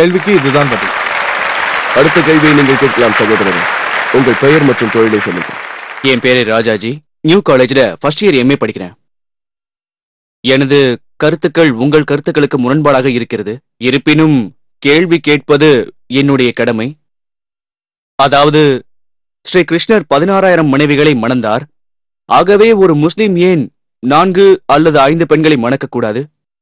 கேள்விக்கு இதுதான் பதில் அடுத்த கேள்வியை நீங்கள் கேட்கலாம் சகோதரரே உங்கள் பெயர் மற்றும் தொழிலை சொல்லுங்கள் என் பேரு ராஜாஜி நியூ காலேஜ்ல ஃபர்ஸ்ட் இயர் எம்ஏ படிக்கிறேன் எனது கருத்துக்கள் உங்கள் கருத்துக்களுக்கு முரண்பாடாக இருக்கிறது இருப்பினும் கேள்வி கேட்பது என்னுடைய கடமை அதாவது ஸ்ரீ கிருஷ்ணர் பதினாறாயிரம் மனைவிகளை மணந்தார் ஆகவே ஒரு முஸ்லிம் ஏன் நான்கு அல்லது ஐந்து பெண்களை மணக்கக்கூடாது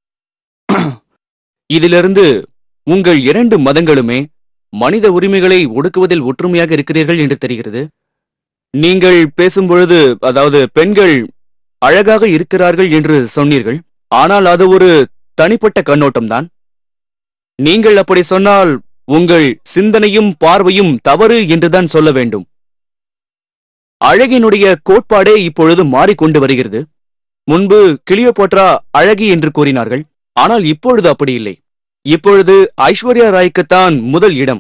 இதிலிருந்து உங்கள் இரண்டு மதங்களுமே மனித உரிமைகளை ஒடுக்குவதில் ஒற்றுமையாக இருக்கிறீர்கள் என்று தெரிகிறது நீங்கள் பேசும்பொழுது அதாவது பெண்கள் அழகாக இருக்கிறார்கள் என்று சொன்னீர்கள் ஆனால் அது ஒரு தனிப்பட்ட கண்ணோட்டம்தான் நீங்கள் அப்படி சொன்னால் உங்கள் சிந்தனையும் பார்வையும் தவறு என்றுதான் சொல்ல வேண்டும் அழகினுடைய கோட்பாடே இப்பொழுது மாறிக்கொண்டு வருகிறது முன்பு கிளியோபாட்ரா அழகி என்று கூறினார்கள் ஆனால் இப்பொழுது அப்படி இல்லை இப்பொழுது ஐஸ்வர்யா ராய்க்குத்தான் முதல் இடம்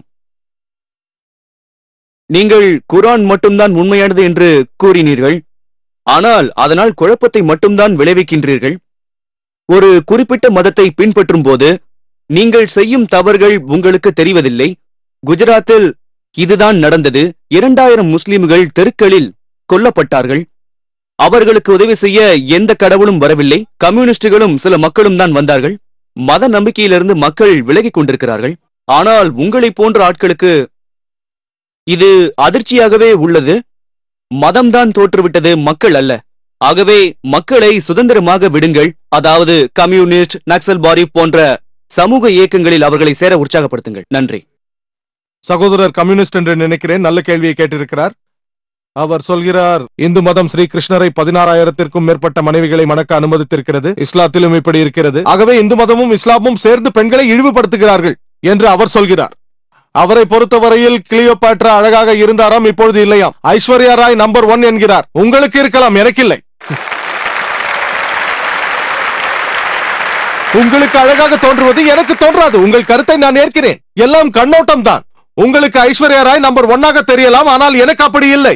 நீங்கள் குரான் மட்டும்தான் உண்மையானது என்று கூறினீர்கள் ஆனால் அதனால் குழப்பத்தை மட்டும்தான் விளைவிக்கின்றீர்கள் ஒரு குறிப்பிட்ட மதத்தை பின்பற்றும் போது நீங்கள் செய்யும் தவறுகள் உங்களுக்கு தெரிவதில்லை குஜராத்தில் இதுதான் நடந்தது இரண்டாயிரம் முஸ்லிம்கள் தெருக்களில் கொல்லப்பட்டார்கள் அவர்களுக்கு உதவி செய்ய எந்த கடவுளும் வரவில்லை கம்யூனிஸ்டுகளும் சில மக்களும் தான் வந்தார்கள் மத நம்பிக்கையிலிருந்து மக்கள் விலகிக் கொண்டிருக்கிறார்கள் ஆனால் உங்களைப் போன்ற ஆட்களுக்கு இது அதிர்ச்சியாகவே உள்ளது மதம்தான் தோற்றுவிட்டது மக்கள் அல்ல ஆகவே மக்களை சுதந்திரமாக விடுங்கள் அதாவது கம்யூனிஸ்ட் நக்சல்பாரி போன்ற சமூக இயக்கங்களில் அவர்களை சேர உற்சாகப்படுத்துங்கள் நன்றி சகோதரர் கம்யூனிஸ்ட் என்று நினைக்கிறேன் நல்ல கேள்வியை கேட்டிருக்கிறார் அவர் சொல்கிறார் இந்து மதம் ஸ்ரீ கிருஷ்ணரை பதினாறாயிரத்திற்கும் மேற்பட்ட மனைவிகளை மணக்க அனுமதித்திருக்கிறது இஸ்லாத்திலும் இப்படி இருக்கிறது ஆகவே இந்து மதமும் இஸ்லாமும் சேர்ந்து பெண்களை இழிவுபடுத்துகிறார்கள் என்று அவர் சொல்கிறார் அவரை பொறுத்தவரையில் கிளியோபாட்ரா அழகாக இருந்தாராம் இப்பொழுது இல்லையாம் ஐஸ்வர்யா ராய் நம்பர் ஒன் என்கிறார் உங்களுக்கு இருக்கலாம் எனக்கில்லை உங்களுக்கு அழகாக தோன்றுவது எனக்கு தோன்றாது உங்கள் கருத்தை நான் ஏற்கிறேன் எல்லாம் கண்ணோட்டம் தான் உங்களுக்கு ஐஸ்வர்யா ராய் நம்பர் ஒன்னாக தெரியலாம் ஆனால் எனக்கு அப்படி இல்லை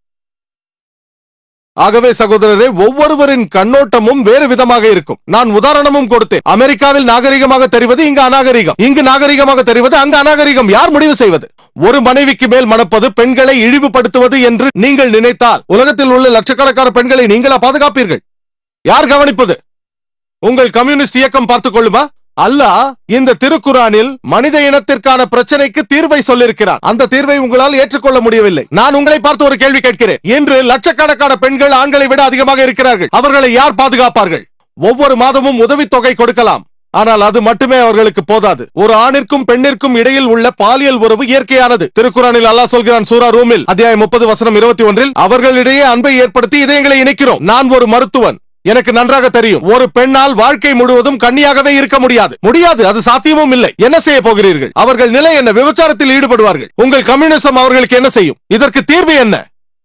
ஆகவே சகோதரரே ஒவ்வொருவரின் கண்ணோட்டமும் வேறு விதமாக இருக்கும் நான் உதாரணமும் கொடுத்தேன் அமெரிக்காவில் நாகரிகமாக தெரிவது இங்கு அநாகரிகம் இங்கு நாகரிகமாக தெரிவது அங்கு அநாகரிகம் யார் முடிவு செய்வது ஒரு மனைவிக்கு மேல் மணப்பது பெண்களை இழிவுபடுத்துவது என்று நீங்கள் நினைத்தால் உலகத்தில் உள்ள லட்சக்கணக்கான பெண்களை நீங்களா பாதுகாப்பீர்கள் யார் கவனிப்பது உங்கள் கம்யூனிஸ்ட் இயக்கம் பார்த்துக் கொள்ளுமா அல்லாஹ் இந்த திருக்குரானில் மனித இனத்திற்கான பிரச்சனைக்கு தீர்வை சொல்லியிருக்கிறார் அந்த தீர்வை உங்களால் ஏற்றுக்கொள்ள முடியவில்லை நான் உங்களை பார்த்து ஒரு கேள்வி கேட்கிறேன் இன்று லட்சக்கணக்கான பெண்கள் ஆண்களை விட அதிகமாக இருக்கிறார்கள் அவர்களை யார் பாதுகாப்பார்கள் ஒவ்வொரு மாதமும் உதவித்தொகை கொடுக்கலாம் ஆனால் அது மட்டுமே அவர்களுக்கு போதாது ஒரு ஆணிற்கும் பெண்ணிற்கும் இடையில் உள்ள பாலியல் உறவு இயற்கையானது திருக்குறானில் அல்லாஹ் சொல்கிறான் சூரா ரூமில் அத்தியாயம் முப்பது வசனம் இருபத்தி ஒன்றில் அவர்களிடையே அன்பை ஏற்படுத்தி இதயங்களை இணைக்கிறோம் நான் ஒரு மருத்துவன் எனக்கு நன்றாக தெரியும் ஒரு பெண்ணால் வாழ்க்கை முழுவதும் கன்னியாகவே இருக்க முடியாது முடியாது அது சாத்தியமும் இல்லை என்ன செய்ய போகிறீர்கள் அவர்கள் நிலை என்ன விபச்சாரத்தில் ஈடுபடுவார்கள் உங்கள் கம்யூனிசம் அவர்களுக்கு என்ன செய்யும் இதற்கு தீர்வு என்ன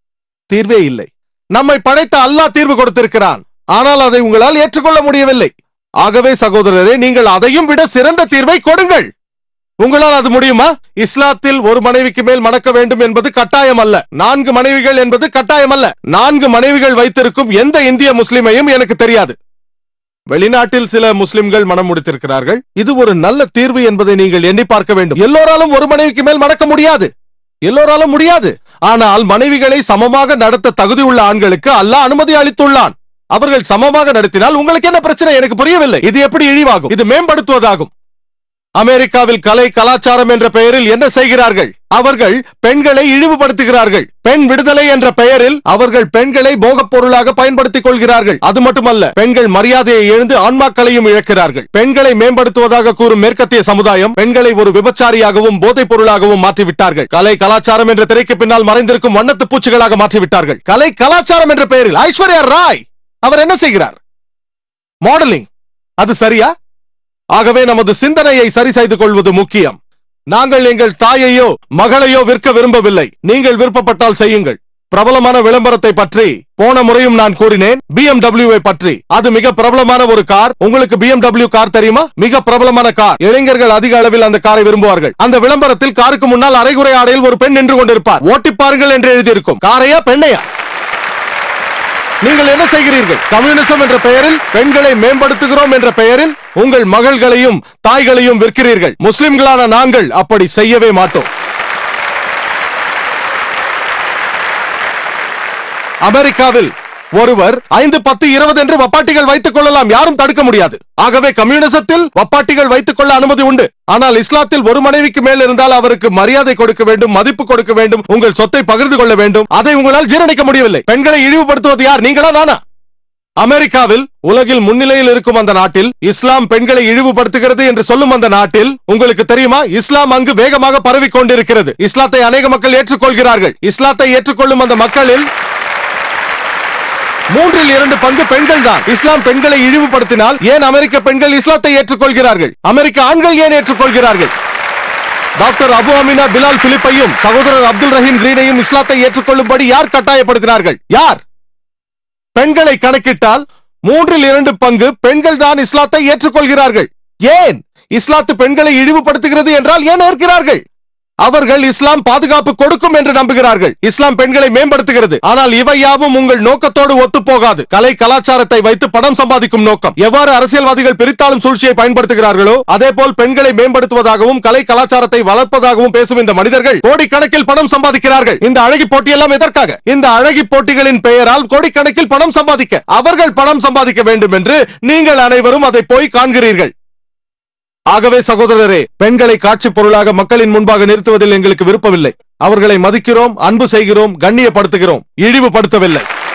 தீர்வே இல்லை நம்மை படைத்த அல்லாஹ் தீர்வு கொடுத்திருக்கிறான் ஆனால் அதை உங்களால் ஏற்றுக்கொள்ள முடியவில்லை ஆகவே சகோதரரே நீங்கள் அதையும் விட சிறந்த தீர்வை கொடுங்கள் உங்களால் அது முடியுமா இஸ்லாத்தில் ஒரு மனைவிக்கு மேல் மணக்க வேண்டும் என்பது கட்டாயம் அல்ல நான்கு மனைவிகள் என்பது கட்டாயம் அல்ல நான்கு மனைவிகள் வைத்திருக்கும் எந்த இந்திய முஸ்லிமையும் எனக்கு தெரியாது வெளிநாட்டில் சில முஸ்லிம்கள் மனம் முடித்திருக்கிறார்கள் இது ஒரு நல்ல தீர்வு என்பதை நீங்கள் எண்ணி பார்க்க வேண்டும் எல்லோராலும் ஒரு மனைவிக்கு மேல் மணக்க முடியாது எல்லோராலும் முடியாது ஆனால் மனைவிகளை சமமாக நடத்த தகுதி உள்ள ஆண்களுக்கு அல்லாஹ் அனுமதி அளித்துள்ளான் அவர்கள் சமமாக நடத்தினால் உங்களுக்கு என்ன பிரச்சனை எனக்கு புரியவில்லை இது எப்படி இழிவாகும் இது மேம்படுத்துவதாகும் அமெரிக்காவில் கலை கலாச்சாரம் என்ற பெயரில் என்ன செய்கிறார்கள் அவர்கள் பெண்களை இழிவுபடுத்துகிறார்கள் பெண் விடுதலை என்ற பெயரில் அவர்கள் பெண்களை போகப் பொருளாக பயன்படுத்திக் கொள்கிறார்கள் அது மட்டுமல்ல பெண்கள் மரியாதையை எழுந்து ஆன்மாக்களையும் இழக்கிறார்கள் பெண்களை மேம்படுத்துவதாக கூறும் மேற்கத்திய சமுதாயம் பெண்களை ஒரு விபச்சாரியாகவும் போதைப் பொருளாகவும் மாற்றிவிட்டார்கள் கலை கலாச்சாரம் என்ற திரைக்கு பின்னால் மறைந்திருக்கும் வண்ணத்து பூச்சிகளாக மாற்றிவிட்டார்கள் கலை கலாச்சாரம் என்ற பெயரில் ஐஸ்வர்யா ராய் அவர் என்ன செய்கிறார் மாடலிங் அது சரியா ஆகவே நமது சிந்தனையை சரி செய்து கொள்வது முக்கியம் நாங்கள் எங்கள் தாயையோ மகளையோ விற்க விரும்பவில்லை நீங்கள் விருப்பப்பட்டால் செய்யுங்கள் பிரபலமான விளம்பரத்தை பற்றி போன முறையும் நான் கூறினேன் BMW பற்றி அது மிக பிரபலமான ஒரு கார் உங்களுக்கு BMW கார் தெரியுமா மிக பிரபலமான கார் இளைஞர்கள் அதிக அளவில் அந்த காரை விரும்புவார்கள் அந்த விளம்பரத்தில் காருக்கு முன்னால் அரைகுறை ஆடையில் ஒரு பெண் நின்று கொண்டிருப்பார் ஓட்டி பாருங்கள் என்று எழுதியிருக்கும் காரையா பெண்ணையா நீங்கள் என்ன செய்கிறீர்கள் கம்யூனிசம் என்ற பெயரில் பெண்களை மேம்படுத்துகிறோம் என்ற பெயரில் உங்கள் மகள்களையும் தாய்களையும் விற்கிறீர்கள் முஸ்லிம்களான நாங்கள் அப்படி செய்யவே மாட்டோம் அமெரிக்காவில் ஒருவர் ஐந்து பத்து இருபது என்று வப்பாட்டிகள் வைத்துக் கொள்ளலாம் யாரும் தடுக்க முடியாது ஆகவே கம்யூனிசத்தில் வப்பாட்டிகள் வைத்துக் கொள்ள அனுமதி உண்டு ஆனால் இஸ்லாத்தில் ஒரு மனைவிக்கு மேல் இருந்தால் அவருக்கு மரியாதை கொடுக்க வேண்டும் மதிப்பு கொடுக்க வேண்டும் உங்கள் சொத்தை பகிர்ந்து கொள்ள வேண்டும் அதை உங்களால் ஜீரணிக்க முடியவில்லை பெண்களை இழிவுபடுத்துவது யார் நீங்களா நானா அமெரிக்காவில் உலகில் முன்னிலையில் இருக்கும் அந்த நாட்டில் இஸ்லாம் பெண்களை இழிவுபடுத்துகிறது என்று சொல்லும் அந்த நாட்டில் உங்களுக்கு தெரியுமா இஸ்லாம் அங்கு வேகமாக பரவிக் கொண்டிருக்கிறது இஸ்லாத்தை அநேக மக்கள் ஏற்றுக்கொள்கிறார்கள் இஸ்லாத்தை ஏற்றுக்கொள்ளும் அந்த மக்களில் மூன்றில் இரண்டு பங்கு பெண்கள் தான் இஸ்லாம் பெண்களை இழிவுபடுத்தினால் ஏன் அமெரிக்க பெண்கள் இஸ்லாத்தை ஏற்றுக்கொள்கிறார்கள் அமெரிக்க ஆண்கள் ஏன் ஏற்றுக்கொள்கிறார்கள் டாக்டர் அபு அமினா பிலால் பிலிப்பையும் சகோதரர் அப்துல் ரஹீம் கிரீனையும் இஸ்லாத்தை ஏற்றுக்கொள்ளும்படி யார் கட்டாயப்படுத்தினார்கள் யார் பெண்களை கணக்கிட்டால் மூன்றில் இரண்டு பங்கு பெண்கள் தான் இஸ்லாத்தை ஏற்றுக்கொள்கிறார்கள் ஏன் இஸ்லாத்து பெண்களை இழிவுபடுத்துகிறது என்றால் ஏன் ஏற்கிறார்கள் அவர்கள் இஸ்லாம் பாதுகாப்பு கொடுக்கும் என்று நம்புகிறார்கள் இஸ்லாம் பெண்களை மேம்படுத்துகிறது ஆனால் இவை யாவும் உங்கள் நோக்கத்தோடு ஒத்துப்போகாது கலை கலாச்சாரத்தை வைத்து பணம் சம்பாதிக்கும் நோக்கம் எவ்வாறு அரசியல்வாதிகள் பிரித்தாளும் சூழ்ச்சியை பயன்படுத்துகிறார்களோ அதே போல் பெண்களை மேம்படுத்துவதாகவும் கலை கலாச்சாரத்தை வளர்ப்பதாகவும் பேசும் இந்த மனிதர்கள் கோடிக்கணக்கில் பணம் சம்பாதிக்கிறார்கள் இந்த அழகி போட்டியெல்லாம் எதற்காக இந்த அழகி போட்டிகளின் பெயரால் கோடிக்கணக்கில் பணம் சம்பாதிக்க அவர்கள் பணம் சம்பாதிக்க வேண்டும் என்று நீங்கள் அனைவரும் அதை போய் காண்கிறீர்கள் ஆகவே சகோதரரே பெண்களை காட்சி பொருளாக மக்களின் முன்பாக நிறுத்துவதில் எங்களுக்கு விருப்பமில்லை அவர்களை மதிக்கிறோம் அன்பு செய்கிறோம் கண்ணியப்படுத்துகிறோம் இழிவுபடுத்தவில்லை